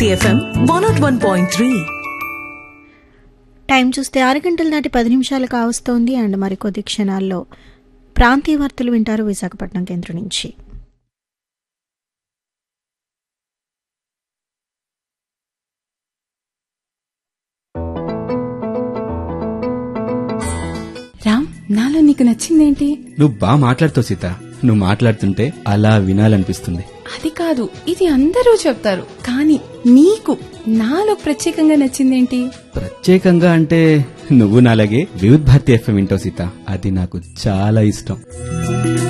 Bharati FM one not one point three time చూస్తే ఆరు గంటల దాటి పది నిమిషాలు కావస్తోంది అండ్ మరికొద్ది క్షణాల్లో ప్రాంతీయ వార్తలు వింటారు విశాఖపట్నం కేంద్రం నుంచి రామ్ నాలో నీకు నచ్చిందేంటి నువ్వు బాగా మాట్లాడుతావు సీత నువ్వు మాట్లాడుతుంటే అలా వినాలనిపిస్తుంది అది కాదు ఇది అందరూ చెప్తారు కానీ నీకు నాలో ప్రత్యేకంగా నచ్చిందేంటి ప్రత్యేకంగా అంటే నువ్వు నాలాగే వివిధ్ భారతి ఎఫ్ఎం వింటావు సీత అది నాకు చాలా ఇష్టం